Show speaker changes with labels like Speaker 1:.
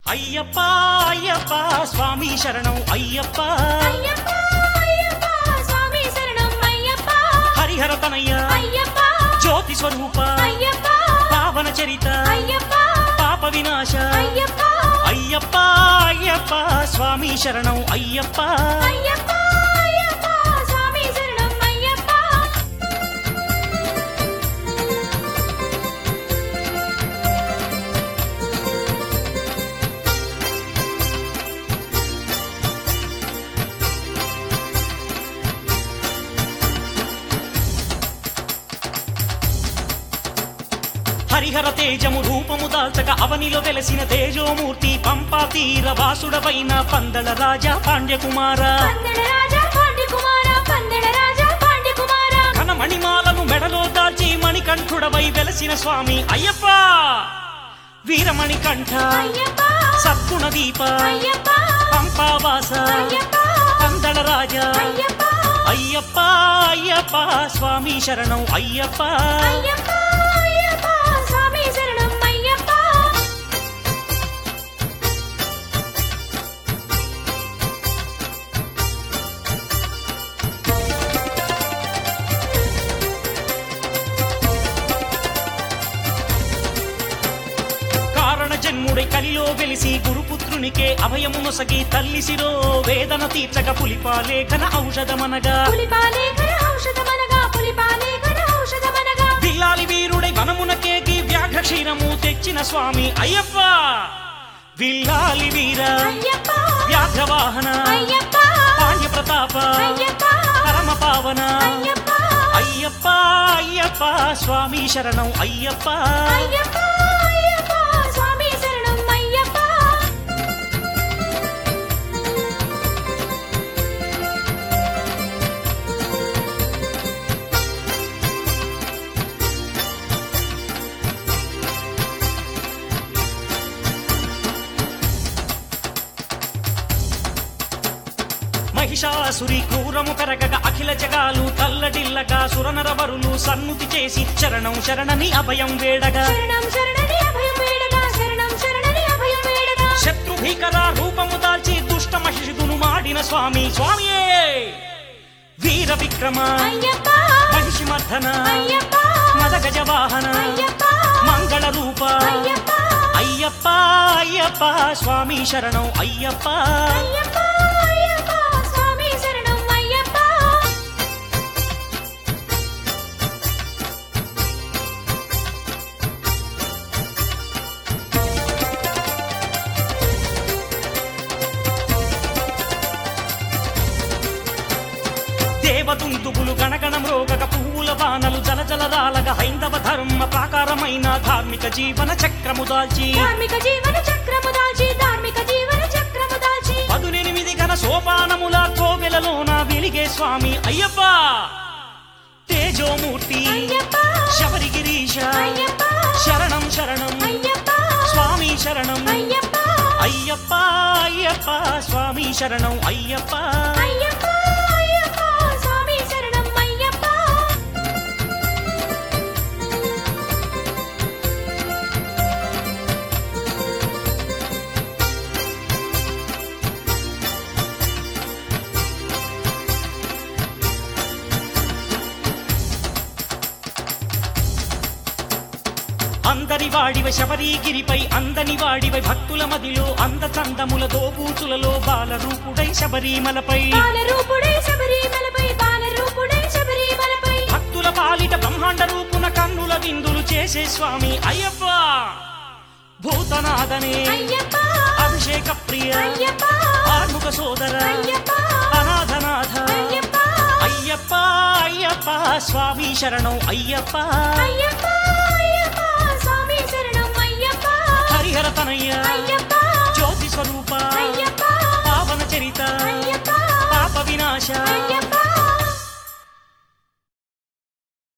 Speaker 1: అయ్యప్ప అయ్యప్ప స్వామి శరణం అయ్యప్ప
Speaker 2: అయ్యప్ప అయ్యప్ప స్వామి శరణం అయ్యప్ప
Speaker 1: హరిహర తనయ్య
Speaker 2: అయ్యప్ప
Speaker 1: జ్యోతి స్వరూప
Speaker 2: అయ్యప్ప
Speaker 1: పావన చరిత
Speaker 2: అయ్యప్ప
Speaker 1: పాప వినాశ
Speaker 2: అయ్యప్ప
Speaker 1: అయ్యప్ప అయ్యప్ప స్వామి శరణం అయ్యప్ప
Speaker 2: అయ్యప్ప అయ్యప్ప స్వామి శరణం అయ్యప్ప
Speaker 1: హరిహర తేజము రూపము దాల్చక అవనిలో వెలసిన తేజోమూర్తి పంపా తీర వాసుడవైన పందల రాజా పాండ్యకుమార
Speaker 2: పందడ రాజా పాండ్య కుమార పందడ రాజా పాండ్య కుమార
Speaker 1: ఘన మణిమాలను మెడలో దాల్చి మణికంఠుడవై వెలసిన స్వామి అయ్యప్ప వీరమణి కంఠ
Speaker 2: అయ్యప్ప
Speaker 1: సద్గుణ దీప
Speaker 2: అయ్యప్ప
Speaker 1: పంపావాస
Speaker 2: అయ్యప్ప
Speaker 1: పందల రాజా
Speaker 2: అయ్యప్ప
Speaker 1: అయ్యప్ప అయ్యప్ప స్వామి శరణం అయ్యప్ప
Speaker 2: అయ్యప్ప అయ్యప్ప స్వామి శరణం అయ్యప్ప
Speaker 1: కారణ జన్ముడై కలిలో వెలిసి గురుపుత్రునికే అభయము నొసగి తల్లి శిరో వేదన తీర్చక పులిపాలే ఘన ఔషధమనగా
Speaker 2: పులిపాలే ఘన ఔషధమనగా పులిపాలే ఘన ఔషధమనగా
Speaker 1: బిల్లాలి వీరుడై వనమునకేకి వ్యాఘ్ర క్షీరము తెచ్చిన స్వామి అయ్యప్ప విల్లాలి వీర
Speaker 2: అయ్యప్ప
Speaker 1: వ్యాఘ్ర వాహన
Speaker 2: అయ్యప్ప
Speaker 1: పాండ్య ప్రతాప
Speaker 2: అయ్యప్ప
Speaker 1: పరమ పావన
Speaker 2: అయ్యప్ప
Speaker 1: అయ్యప్ప అయ్యప్ప స్వామి శరణం అయ్యప్ప
Speaker 2: అయ్యప్ప అయ్యప్ప స్వామి శరణం అయ్యప్ప
Speaker 1: మహిషాసురి క్రూరము కరగక అఖిల జగాలు తల్లడిల్లగా సురనరవరులు సన్నుతి చేసి శరణం శరణని అభయం వేడగా
Speaker 2: శరణం శరణని అభయం వేడగా శరణం శరణని అభయం వేడగా
Speaker 1: శత్రు భీకర రూపము దాల్చి దుష్ట మహిషుదును మాడిన స్వామి స్వామియే వీర విక్రమ
Speaker 2: అయ్యప్ప
Speaker 1: మహిషి మర్దన
Speaker 2: అయ్యప్ప
Speaker 1: మద గజవాహన
Speaker 2: అయ్యప్ప
Speaker 1: మంగళ రూప
Speaker 2: అయ్యప్ప
Speaker 1: అయ్యప్ప అయ్యప్ప స్వామి శరణం అయ్యప్ప
Speaker 2: అయ్యప్ప అయ్యప్ప స్వామి శరణం అయ్యప్ప
Speaker 1: దేవదుందుబులు గణగణ మ్రోగక పువ్వుల బాణలు జలజల రాలగ హైందవ ధర్మ ప్రాకారమైన ధార్మిక జీవన చక్రము దాల్చి
Speaker 2: ధార్మిక జీవన చక్రము దాల్చి ధార్మిక జీవన చక్రము దాల్చి
Speaker 1: పదునెనిమిది గణ సోపానముల కోవెలలోన వెలిగే స్వామి అయ్యప్ప తేజోమూర్తి
Speaker 2: అయ్యప్ప
Speaker 1: శబరిగిరీశ
Speaker 2: అయ్యప్ప
Speaker 1: శరణం శరణం
Speaker 2: అయ్యప్ప
Speaker 1: స్వామి శరణం
Speaker 2: అయ్యప్ప
Speaker 1: అయ్యప్ప అయ్యప్ప స్వామి శరణం అయ్యప్ప
Speaker 2: అయ్యప్ప అయ్యప్ప స్వామి శరణం అయ్యప్ప
Speaker 1: అందరి వాడివై శబరిగిరిపై అందని వాడివై భక్తుల మదిలో అంద చందముల దోబూతులలో బాలరూపుడై శబరిమలపై
Speaker 2: బాలరూపుడై శబరిమలపై బాలరూపుడై శబరిమలపై
Speaker 1: భక్తుల పాలిట బ్రహ్మాండ రూపున కన్నుల విందులు చేసే స్వామి అయ్యప్ప భూతనాథనే
Speaker 2: అయ్యప్ప
Speaker 1: అభిషేక ప్రియ
Speaker 2: అయ్యప్ప
Speaker 1: ఆర్ముఖ సోదర
Speaker 2: అయ్యప్ప
Speaker 1: అనాథనాథ
Speaker 2: అయ్యప్ప
Speaker 1: అయ్యప్ప అయ్యప్ప స్వామి శరణం అయ్యప్ప
Speaker 2: అయ్యప్ప అయ్యప్ప స్వామి శరణం అయ్యప్ప
Speaker 1: హరిహర తనయ్య
Speaker 2: అయ్యప్ప
Speaker 1: జ్యోతి స్వరూప
Speaker 2: అయ్యప్ప
Speaker 1: పావన చరిత
Speaker 2: అయ్యప్ప
Speaker 1: పాప వినాశ
Speaker 2: అయ్యప్ప